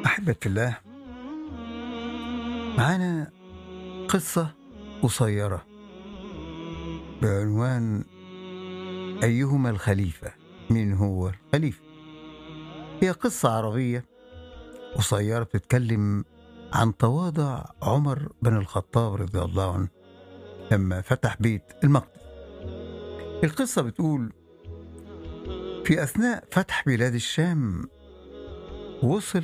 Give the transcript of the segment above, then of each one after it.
أحبة الله معانا قصة قصيرة بعنوان أيهما الخليفة من هو الخليفة هي قصة عربية قصيرة بتتكلم عن تواضع عمر بن الخطاب رضي الله عنه لما فتح بيت المقدس القصة بتقول في أثناء فتح بلاد الشام وصل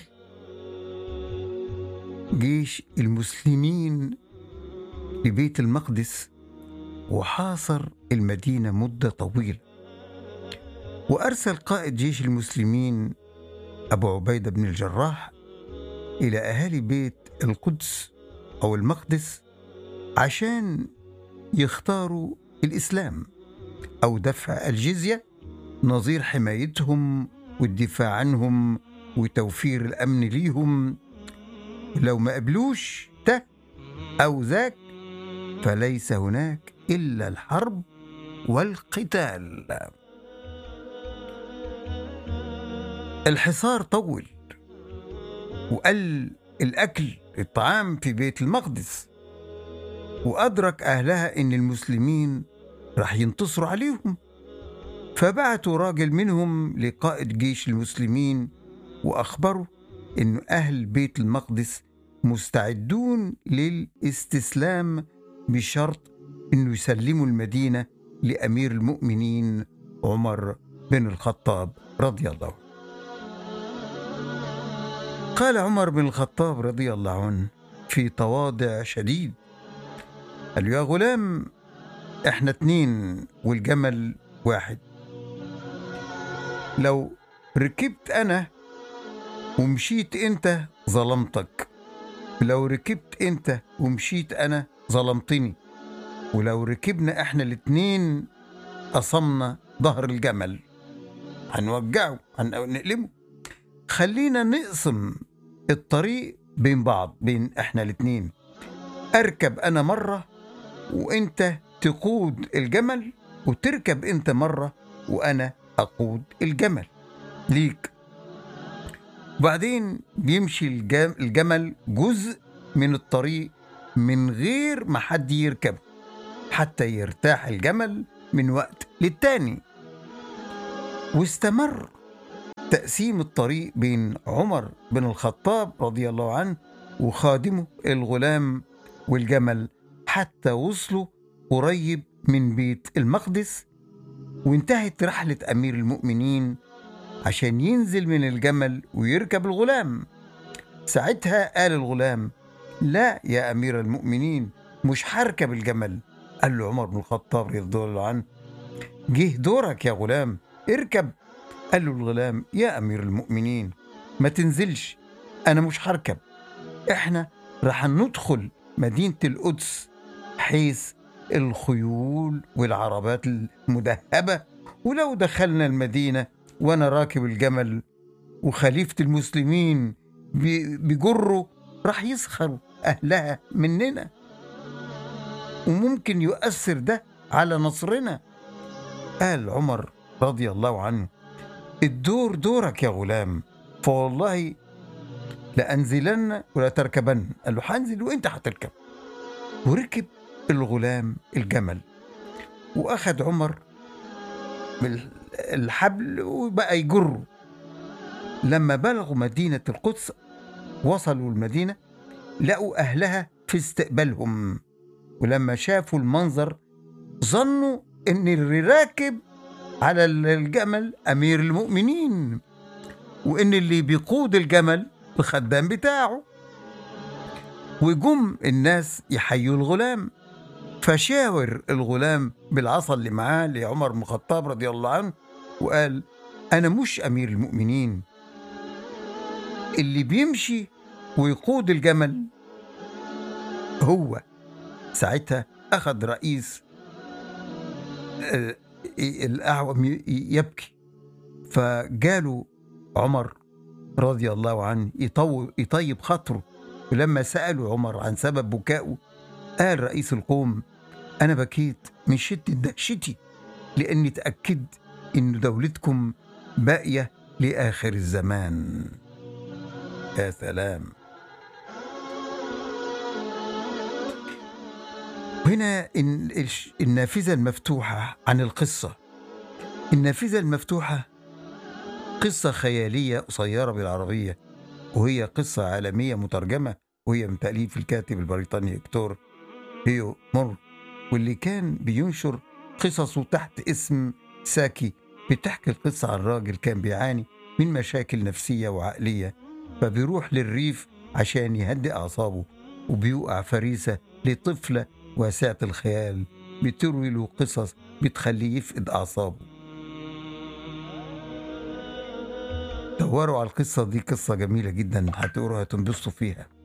جيش المسلمين لبيت المقدس وحاصر المدينة مدة طويلة وأرسل قائد جيش المسلمين أبو عبيدة بن الجراح إلى أهالي بيت القدس أو المقدس عشان يختاروا الإسلام أو دفع الجزية نظير حمايتهم والدفاع عنهم وتوفير الأمن ليهم لو ما قبلوش ده أو ذاك فليس هناك إلا الحرب والقتال الحصار طول وقل الأكل الطعام في بيت المقدس وأدرك أهلها إن المسلمين راح ينتصروا عليهم فبعتوا راجل منهم لقائد جيش المسلمين وأخبروا إن أهل بيت المقدس مستعدون للاستسلام بشرط إنه يسلموا المدينة لأمير المؤمنين عمر بن الخطاب رضي الله عنه قال عمر بن الخطاب رضي الله عنه في تواضع شديد قال يا غلام احنا اتنين والجمل واحد لو ركبت انا ومشيت انت ظلمتك لو ركبت انت ومشيت انا ظلمتني ولو ركبنا احنا الاتنين قصمنا ظهر الجمل هنوجعه هنقلمه خلينا نقسم الطريق بين بعض بين احنا الاتنين اركب انا مرة وانت تقود الجمل وتركب انت مرة وانا اقود الجمل ليك وبعدين بيمشي الجم- الجمل جزء من الطريق من غير ما حد يركب حتى يرتاح الجمل من وقت للتاني واستمر تقسيم الطريق بين عمر بن الخطاب رضي الله عنه وخادمه الغلام والجمل حتى وصلوا قريب من بيت المقدس وانتهت رحلة أمير المؤمنين عشان ينزل من الجمل ويركب الغلام ساعتها قال الغلام لا يا أمير المؤمنين مش هركب الجمل قال له عمر بن الخطاب رضي الله عنه جه دورك يا غلام اركب قال له الغلام يا أمير المؤمنين ما تنزلش أنا مش هركب إحنا رح ندخل مدينة القدس حيث الخيول والعربات المدهبة ولو دخلنا المدينة وأنا راكب الجمل وخليفة المسلمين بي- بيجروا راح يسخروا أهلها مننا وممكن يؤثر ده على نصرنا قال عمر رضي الله عنه الدور دورك يا غلام فوالله لأنزلن ولا تركبن قال له هنزل وانت هتركب وركب الغلام الجمل واخد عمر بالحبل وبقى يجره لما بلغوا مدينة القدس وصلوا المدينة لقوا أهلها في استقبالهم ولما شافوا المنظر ظنوا إن اللي راكب على الجمل أمير المؤمنين وإن اللي بيقود الجمل الخدام بتاعه وجم الناس يحيوا الغلام فشاور الغلام بالعصا اللي معاه لعمر بن الخطاب رضي الله عنه وقال أنا مش أمير المؤمنين اللي بيمشي ويقود الجمل هو ساعتها أخذ رئيس آه، الأعوم ي- يبكي فجاله عمر رضي الله عنه يطو- يطيب خاطره ولما سألوا عمر عن سبب بكائه قال رئيس القوم أنا بكيت من شدة دهشتي لأني تأكدت إن دولتكم باقية لآخر الزمان يا سلام هنا الن- الش- النافذة المفتوحة عن القصة النافذة المفتوحة قصة خيالية قصيرة بالعربية وهي قصة عالمية مترجمة وهي من تأليف الكاتب البريطاني هكتور هيو مور واللي كان بينشر قصصه تحت اسم ساكي بتحكي القصة عن راجل كان بيعاني من مشاكل نفسية وعقلية فبيروح للريف عشان يهدئ أعصابه وبيوقع فريسة لطفلة واسعة الخيال بتروي له قصص بتخليه يفقد أعصابه دوروا على القصة دي قصة جميلة جدا هتقروها هتنبسطوا فيها